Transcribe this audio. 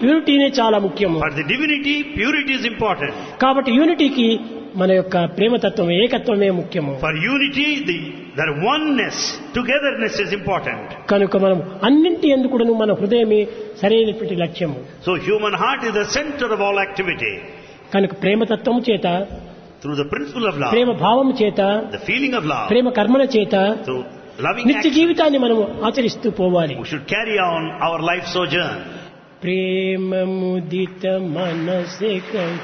యూనిటీనే చాలా ముఖ్యము For the divinity, purity is important. కాబట్టి యూనిటీకి మన యొక్క ప్రేమతత్వం ఏకత్వమే ముఖ్యము For unity, the, their oneness, togetherness is important. కనుక మనం అన్నింటి ఎందుకు మన హృదయమే సరైనటువంటి లక్ష్యము So human heart is the center of all activity. కనుక ప్రేమతత్వం చేత Through the principle of love, ప్రేమ భావం చేత the feeling of love, ప్రేమ కర్మల చేత through loving నిత్య action, జీవితాన్ని మనం ఆచరిస్తూ పోవాలి we should carry on our life sojourn. ప్రేమ ముదిత మనసే